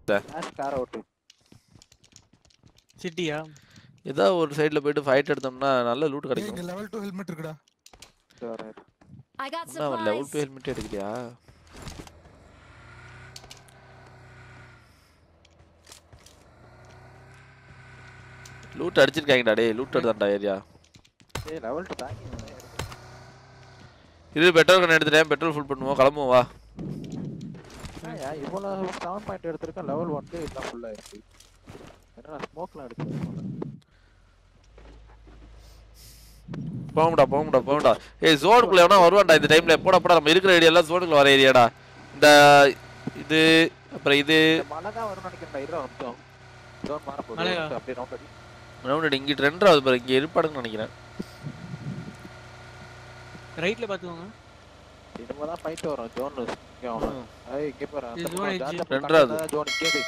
Ash காரை ஓட்டு சிட்டியா ஏதோ ஒரு சைடுல போயிட்டு ஃபைட் எடுத்தோம்னா நல்ல லூட் ஏய், கிடைக்கும் இங்க லெவல் 2 ஹெல்மெட் இருக்குடா வரேன் I got என்ன லெவல் supplies. டூ ஹெல்மெட் எடுக்கலையா லூட் அடிச்சிருக்காங்கடா டேய் லூட் எடுத்தான்டா ஏரியா ஏய் லெவல் டூ தாங்கி இது பெட்ரோல் கன் எடுத்துட்டேன் பெட்ரோல் ஃபுல் பண்ணுவோம் கிளம்புவோம் வா ஏன்யா இவ்வளோ செவன் பாயிண்ட் எடுத்திருக்கேன் லெவல் ஒன்க்கு இதெல்லாம் ஃபுல்லாக இருக்கு ஏன்னா ஸ்மோக்லாம் எடுத்து போகமுடா போகமுடா போகமுடா ஏய் ஜோனுக்குள்ள எவனா வருவான்டா இந்த டைம்ல போடா போடா நம்ம இருக்கிற ஏரியா எல்லாம் ஜோனுக்குள்ள வர ஏரியாடா இந்த இது அப்புறம் இது மழை தான் வரும்னு நினைக்கிறேன் இருபது நிமிஷம் ஜோன் மாற போகுது மழையா? ஒரு நிமிஷம் அப்படியே ரவுண்ட் அடி ரவுண்ட் இங்கிட்டு ரெண்டாவது பாரு இங்க இருப்பாடுன்னு நினைக்கிறேன் ரைட்ல பாத்துக்கோங்க இனிமே தான் ஃபைட் வரும் ஜோன் இங்கே வரும் ஐய் இங்கே பாரு இது அந்த zone பக்கம் edge. ஜார்ஜபிள் ரெண்டாவது. container தான் ஜோன் கேது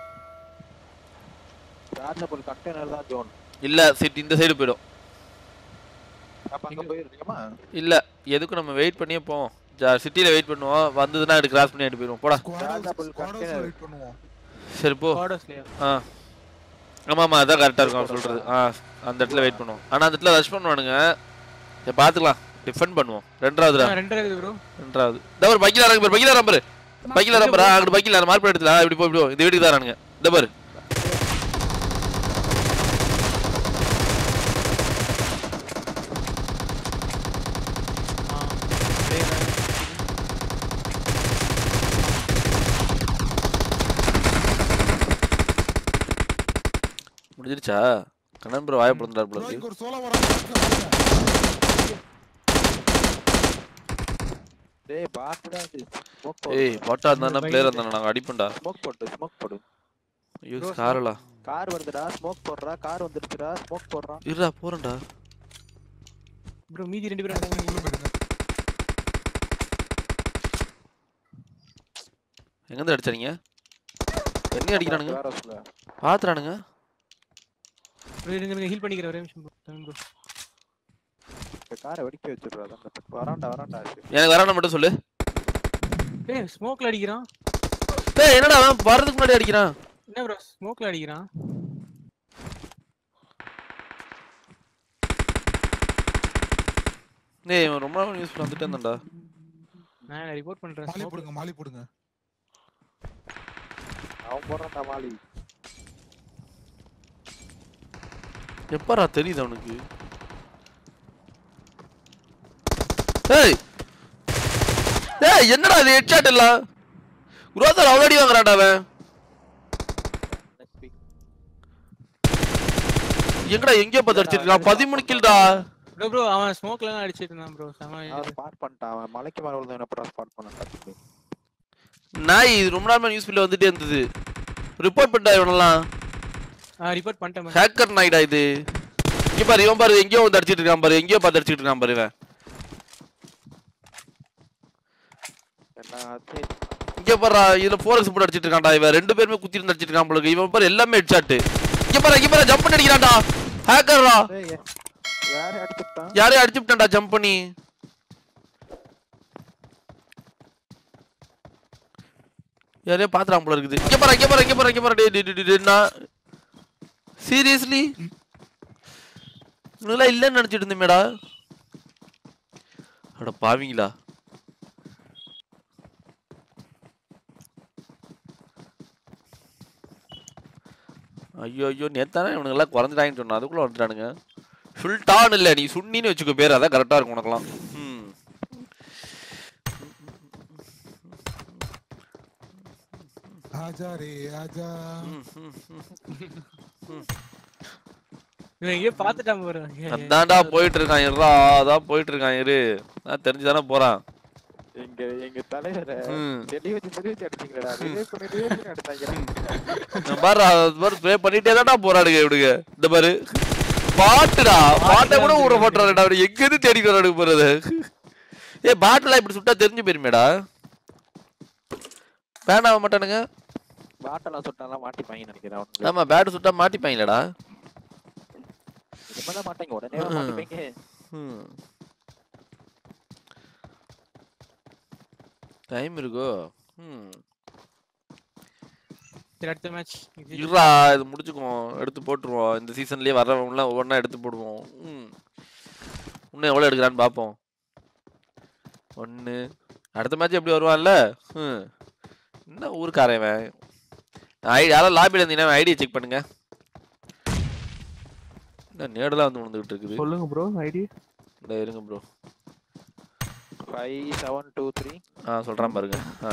சார்ஜபிள் கண்டெய்னர் தான் ஜோன் இல்ல சிட்டி இந்த சைடு போயிடும் அப்ப அங்க போயிருக்கோமா இல்ல எதுக்கும் நம்ம வெயிட் பண்ணியே போவோம் சிட்டில வெயிட் பண்ணுவோம் வந்ததுன்னா அது கிராஸ் பண்ணி எடுத்து போயிடுவோம் போடா squad Double squad container. Wait பண்ணுவோம் சரி போ கார்டோஸ்லயா ஆ ஆமா ஆமா அதான் கரெக்டா இருக்கும் அவன் சொல்றது ஆ அந்த இடத்துல வெயிட் பண்ணுவோம் ஆனா அந்த இடத்துல ரஷ் பண்ணுவானுங்க சரி பாத்துக்கலாம் டிஃபெண்ட் பண்ணுவோம் ரெண்டாவதுடா ரெண்டரை இருக்குது ப்ரோ ரெண்டாவது இந்த ஒரு பைக்கில் இறங்க பாரு பைக்கில் நம்பர் பைக்கில் நம்பரா அங்கிட்டு பைக்கில் மார்க் எடுத்துல இப்படி போ இப்படி போ இந்த வீட்டுக்கு தாரானுங்க இந்த பாரு முடிஞ்சிருச்சா கண்ணன் ப்ரோ வாய பிறந்தார் போல ப்ரோ இருக்கு இங்க ஒரு சோலோ வராங்க டேய் பாத்துடா இது ஸ்மோக் ஏய் பாட்டா இருந்தா பிளேயர் இருந்தா நாங்க அடிப்போம்டா ஸ்மோக் போடு ஸ்மோக் போடு ஐயோ காரலா கார் வருதுடா ஸ்மோக் போடுறா கார் வந்துருச்சுடா ஸ்மோக் போடுறான் இருடா போறேன்டா ப்ரோ மீதி ரெண்டு பேரும் இருக்காங்க. உள்ள போயிடுங்க எங்க இருந்து அடிச்சானுங்க என்ன அடிக்கிறானுங்க வேற சொல்ல பாத்துறானுங்க bro, இருங்க இருங்க ஹீல் பண்ணிக்கிறேன் ஒரே நிமிஷம் ப்ரோ ப்ரோ இந்த காரை வெடிக்க வச்சிடுறா அந்த வராண்டா வராண்டா இருக்கு எனக்கு வரான மட்டும் சொல்லு ஏய் ஸ்மோக்ல அடிக்கிறான் டேய் என்னடா அவன் வர்றதுக்கு முன்னாடி அடிக்கிறான் என்ன ப்ரோ ஸ்மோக்ல அடிக்கிறான் டேய் இவன் ரொம்ப நாள் யூஸ் பண்ணி வந்துட்டே இருந்தான்டா நான் ரிப்போர்ட் பண்றேன் மாலி smoke- போடுங்க மாலி போடுங்க அவன் போடுறான்டா மாலி எப்பரா தெரியுது அவனுக்கு ஏய் ஏய் என்னடா இது ஹெட்ஷாட் இல்ல குரோதர் அவ்வளோ அடி வாங்குறான்டா அவன் நெக்ஸ்ட் வீக் எங்கடா எங்கேயோ பார்த்து அடிச்சிருக்கான் பதிமூணு கில்டா ப்ரோ ப்ரோ அவன் ஸ்மோக்ல தான் அடிச்சிட்டு இருந்தான் ப்ரோ செம அவன் ஸ்பாட் பண்ணிட்டான் அவன் மலைக்கு மேல விழுந்து என்ன ஸ்பாட் பண்ணான் நாய் இது ரொம்ப நாள் நியூஸ் பில்ல வந்துட்டே இருந்தது ரிப்போர்ட் பண்ணிட்டா இவனெல்லாம் ரிப்போர்ட் பண்ணிட்டேன் bro. ஹேக்கர் நாய்டா இது இங்க பாரு இவன் பாரு எங்கேயோ வந்து அடிச்சிட்டு இருக்கான் பாரு எங்கேயோ பார்த்து அடிச்சிட்டு இருக்கான் பாரு இவன் என்ன ஆச்சு இங்க பாரு இதுல ஃபோரக்ஸ் போட்டு அடிச்சிட்டு இருக்கான்டா இவன் ரெண்டு பேருமே குத்தி இருந்து அடிச்சிட்டு இருக்கான் போல இருக்கு. இவன் பாரு எல்லாமே ஹெட்ஷாட் இங்க பாரு இங்க பாரு ஜம்ப் பண்ணி அடிக்கிறான்டா ஹேக்கர்ரா டேய் ஏ- யாரை அடிச்சுட்டான் யாரையும் அடிச்சுட்டான்டா ஜம்ப் பண்ணி யாரையோ பாத்துறான் போல இருக்குது இங்க பாரு இங்க பாரு இங்க பாரு இங்க பாரு டேய் டேய், டேய், டேய் நான் சீரியஸ்லி இவனுலாம் இல்லைன்னு நினைச்சிட்டு இருந்தேமேடா அட பாவிங்களா ஐயோ ஐயோ நேத்தானே இவனுங்கெல்லாம் குறைஞ்சிட்டாங்கன்னு சொன்னா அதுக்குள்ள வந்துட்டானுங்க சுல்டான் இல்ல நீ சுன்னின்னு வச்சுக்கோ பேர் அதான் கரெக்டா இருக்கும் உனக்கெல்லாம் ம். ஆஜா ரே ஆஜா ம், ம், ம். இவன் எங்கேயோ பார்த்துட்டான் ப்ரோ அதான்டா போயிட்டு இருக்கான் இருடா அதான் போயிட்டு இருக்கான் இரு நான் தெரிஞ்சுதானே போறான் எங்க எங்க தலைவரை ம். வெளிய வச்சு வெளிய வச்சு அடிச்சீங்களா வெளிய பண்ணி வெளிய பண்ணி அடிச்சாங்க நான் பாரு அது பாரு ப்ளே பண்ணிட்டே தான்டா போராடுங்க இவனுங்க இந்த பாரு பாட்டுடா பாட்டை கூட ஊற போட்டுறாருடா அவரு எங்க இருந்து தேடி வரானுங்க போறது ஏ பாட்டெல்லாம் இப்படி சுட்டா தெரிஞ்சு போயிருமேடா பேன் ஆக மாட்டானுங்க பாட்டெல்லாம் சுட்டாலாம் மாட்டிப்பாங்கன்னு நினைக்கிறேன் அவனுங்க ஆமா பேட் சுட்டா மாட்டிப்பாங்களேடா இனிமேதான் மாட்டாங்க உடனே ம். மாட்டிப்பாங்க ம் டைம் இருக்கோ ம் சரி அடுத்த மேட்ச் இருடா இது முடிச்சுக்குவோம் எடுத்து போட்டுருவோம் இந்த சீசன்லயே வர்றவங்களாம் ஒவ்வொன்றா எடுத்து போடுவோம் ம் இன்னும் எவ்வளோ எடுக்கிறான்னு பார்ப்போம் ஒன்று அடுத்த மேட்ச் எப்படி வருவான்ல ம் என்ன ஊருக்காரன் இவன் ஐடி யாராவது லாபியில் இருந்தீங்கன்னா ஐடியை செக் பண்ணுங்க என்ன நேடெல்லாம் வந்து விழுந்துகிட்டு இருக்குது சொல்லுங்க ப்ரோ ஐடி இந்த இருங்க bro five seven two three ஆ சொல்கிறான் பாருங்க ஆ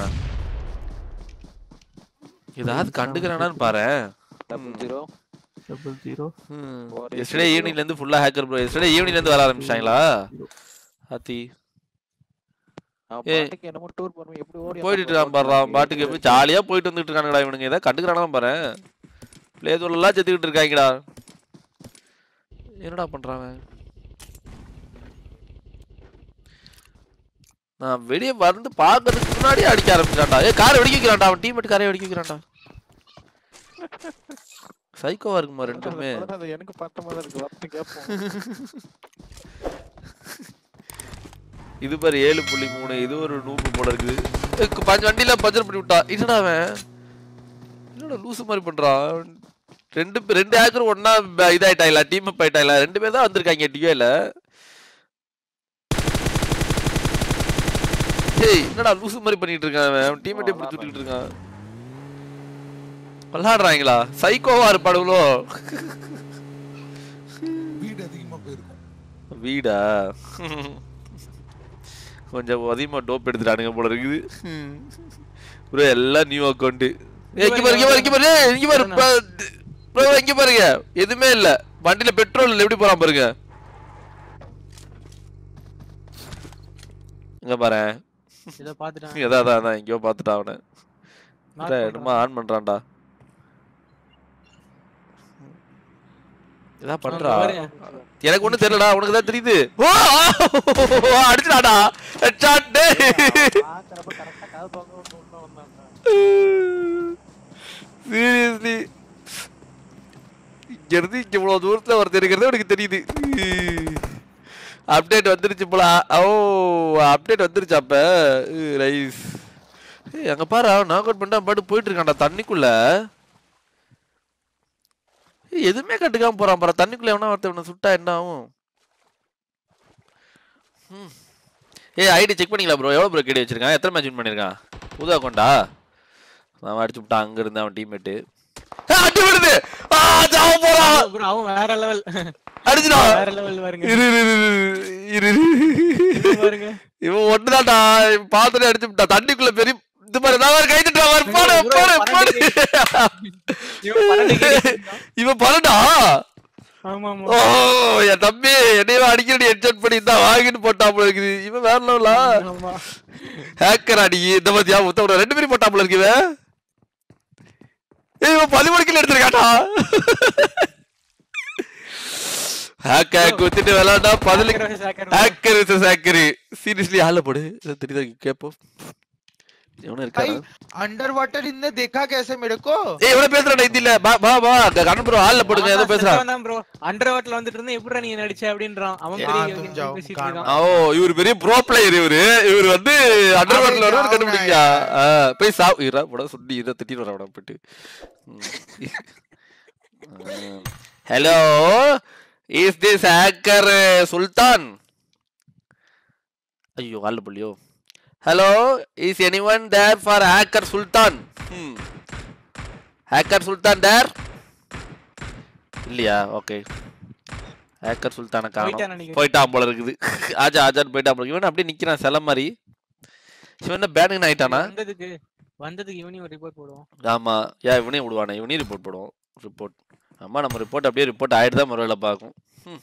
ஏதாவது கண்டுக்கிறானான்னு பாரு double zero double zero yesterday ஈவினிங்ல இருந்து ஃபுல்லா ஹேக்கர் ப்ரோ எஸ்டர்டே ஈவினிங்ல இருந்து வர ஆரம்பிச்சிட்டாங்களா ஆத்தி அவன் ஏய். பாட்டுக்கு என்னமோ டூர் பண்ணுவோம் எப்படி ஓடி போயிட்டு இருக்கான் பாரு அவன் பாட்டுக்கு எப்படி ஜாலியா போயிட்டு வந்துட்டு இருக்கானுங்கடா இவனுங்க ஏதாவது கண்டுக்கிறானா பாரு பிளே எல்லாம் செத்துக்கிட்டு இருக்காங்கடா என்னடா பண்றான் அவன்? நான் வெளியே வந்து பார்க்கறதுக்கு முன்னாடி அடிக்க ஆரம்பிச்சிட்டான்டா ஏ காரை வெடிக்க வைக்கிறான்டா அவன் டீம்மேட் காரை வெடிக்க வைக்கிறான்டா சைக்கோவா இருக்குமா ரெண்டுமே அது எனக்கு பார்த்த மாதிரி இருக்கு வந்து கேட்போம் இது பாரு ஏழு புள்ளி மூணு இது ஒரு நூறு போல இருக்குது ஏ, கு- பஞ்ச வண்டியில பஞ்சர் பண்ணி விட்டா என்னடா அவன் என்னடா லூசு மாதிரி பண்றான் ரெண்டு பே- ரெண்டு ஏக்கர் ஒன்னா இதாயிட்டாங்களா டீம் அப் ஆயிட்டாங்களா ரெண்டு பேர் தான் வந்திருக்காங்க டியோல ஏய் என்னடா லூசு மாதிரி பண்ணிட்டு இருக்கான் அவன் அவன் டீம்மேட் இப்படி சுத்திட்டு இருக்கான் விளாடுறாங்களா சைக்கோவா இருப்பாடுங்களோ வீடு அதிகமா போயிருக்கும் வீடா கொஞ்சம் அதிகமா டோப் எடுத்துட்டானுங்க போல இருக்குது ப்ரோ எல்லாம் நியூ அக்கௌண்ட் இங்க பாரு இங்க பாரு இங்க பாரு ஏய், இங்க பாரு ப்ரோ இங்க பாருங்க எதுவுமே இல்ல வண்டியில பெட்ரோல் இல்ல எப்படி போறான் பாருங்க இங்க பாரு இதை பார்த்துட்டான் அதான் அதான் அதான் எங்கேயோ பாத்துட்டான் அவனை Knock அதான், பண்றான். என்னமோ ஆன் பண்றான்டா இதா அவன் பண்றா பாரு. எனக்கு ஒண்ணும் தெரியலடா உனக்கு தான் தெரியுது ஓ ஆ! அடிச்சுடாடா ஹெட்ஷாட் டேய் பாக்குறப்ப கரெக்டா காது பார்க்க உள்ள வந்தாங்க சீரியஸ்லி இங்க இருந்து இங்க இவ்வளவு தூரத்துல ஒருத்தர் இருக்கிறது எனக்கு தெரியுது அப்டேட் வந்துருச்சு போல ஓ அப்டேட் வந்துருச்சு அப்ப ரைஸ் ஏய் அங்க பாரு நாக் அவுட் பண்ணிட்டு அவன் பாட்டு போயிட்டு இருக்கான்டா தண்ணிக்குள்ள ஏய், எதுவுமே கண்டுக்காம போறான் பாரு தண்ணிக்குள்ள எவனா ஒருத்தன் இவனை சுட்டா என்ன ஆகும் ம். ஏய் ஐடி செக் பண்ணிக்கலாம் ப்ரோ எவ்வளோ ப்ரோ கேடி வச்சிருக்கான் எத்தனை மேட்ச் வின் பண்ணியிருக்கான் புது அக்கௌண்டா அவன் அடிச்சு விட்டான் அங்க இருந்து அவன் டீம்மேட்டு அடி விடுது ஆ ஜாவ போறான் bro, அவன் வேற லெவல் அடிச்சுடா வேற லெவல் பாருங்க இரு இரு இரு, இரு இரு இது பாருங்க இவன் ஒண்ணுதான்டா இவன் பார்த்துட்டு அடிச்சு விட்டான் தண்ணிக்குள்ள பெரிய இது மாதிரி நான் கை தட்டுறா போடு bro, போடு போடு இவன் பன்னெண்டு kill அடிச்சிருக்கான். இவன் பலடா ஆமா ஆமா ஓ என் தம்பி என்னையும் அடிக்கடி ஹெட்செட் பண்ணி தான் வாங்கிட்டு போட்டாப்புல இருக்குது இவன் வேற லெவலா ஆமா ஹேக்கர் அடி இந்த மாதிரியா முத்தம் ரெண்டு பேரும் போட்டாப்புல இருக்கு இவன் ஏய், இவன் பதிமூணு கிலோ எடுத்திருக்காட்டா ஹேக் ஹேக் குத்திட்டு விளாண்டா பதினு Hacker versus hacker. Hacker versus hacker seriously ஆள போடு இதை தெரியுதா கேப்போம் எவனும் இருக்கானா अंडर वाटर इनने देखा कैसे मेरे को ஏய் எவன பேசுறாடா ஹிந்தில பா பா பா கண்ணு ப்ரோ ஆள்ல போடுங்க ஏதோ பேசுறான் ப்ரோ அண்டர் வாட்ல வந்துட்டு இருந்தா எப்படிடா நீ நடிச்ச அப்படின்றான் அவன் யா, பெரிய தும் இவன் ஜாओ, பேசிட்டு காணோம். இருக்கான் ஓ இவர் பெரிய ப்ரோ பிளேயர் இவரு இவர் வந்து அண்டர் வாட்டர்ல வர கண்டுபிடிக்கா போய் சா இரா போட சுட்டி இதை திட்டிட்டு வர போயிட்டு hello is this hacker Sultan ஐயோ ஆள் புள்ளியோ hello is anyone there for hacker Sultan hacker Sultan there இல்லையா ஓகே ஹேக்கர் சுல்தான போயிட்டான் காணோம் நினைக்கிறேன். போயிட்டான் போல இருக்குது ஆஜா ஆஜான்னு போயிட்டான் போல இவன் அப்படியே நிக்கிறான் சில மாதிரி இவன் என்ன பேனிங் ஆயிட்டானா வந்ததுக்கு வந்ததுக்கு இவனையும் ஒரு ரிப்போர்ட் போடுவோம் ஆமா ஏன் இவனையும் விடுவானே இவனையும் ரிப்போர்ட் போடுவோம் ரிப்போர்ட் அம்மா நம்ம ரிப்போர்ட் அப்படியே ரிப்போர்ட் ஆயிட்டு தான் முறையில பார்க்கும் ம்.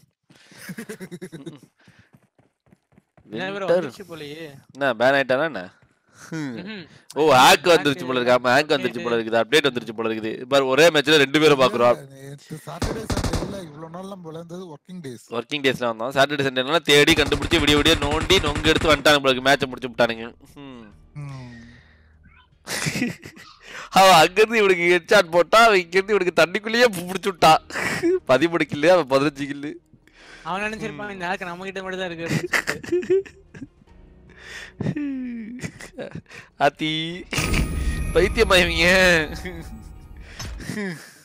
என்ன bro, Winter. வந்துருச்சு போலயே என்ன பேன் ஆயிட்டானா என்ன ம்ஹும். ஓ ஹேக் வந்துருச்சு போல இருக்கு ஆமா ஹேக் வந்துருச்சு போல இருக்குது அப்டேட் வந்துருச்சு போல இருக்குது பாரு ஒரே மேட்ச்ல ரெண்டு பேரும் பாக்குறோம் சாட்டர்டே சண்டேல இவ்வளவு நாள் நம்ம விளையாண்டது ஒர்க்கிங் டேஸ் ஒர்க்கிங் டேஸ்ல வந்தோம் சாட்டர்டே சண்டேலாம் தேடி கண்டுபிடிச்சு விடிய விடிய நோண்டி நொங்கு எடுத்து வந்துட்டாங்க போல மேட்சை முடிச்சு விட்டானுங்க ம். அவன் அங்கிருந்து இவனுக்கு ஹெட்ஷாட் போட்டா அவன் இங்கிருந்து இவனுக்கு தண்ணிக்குள்ளேயே பிடிச்சு விட்டா பதிமூணு கில்லு அவன் பதினஞ்சு கில்லு அவன் நினைச்சிருப்பான் இந்த ஹேக்கர் நம்ம கிட்ட மட்டும் தான் இருக்கு அப்படின்னு சொல்லிட்டு. அத்தி பைத்தியமாயவங்க ஹம்.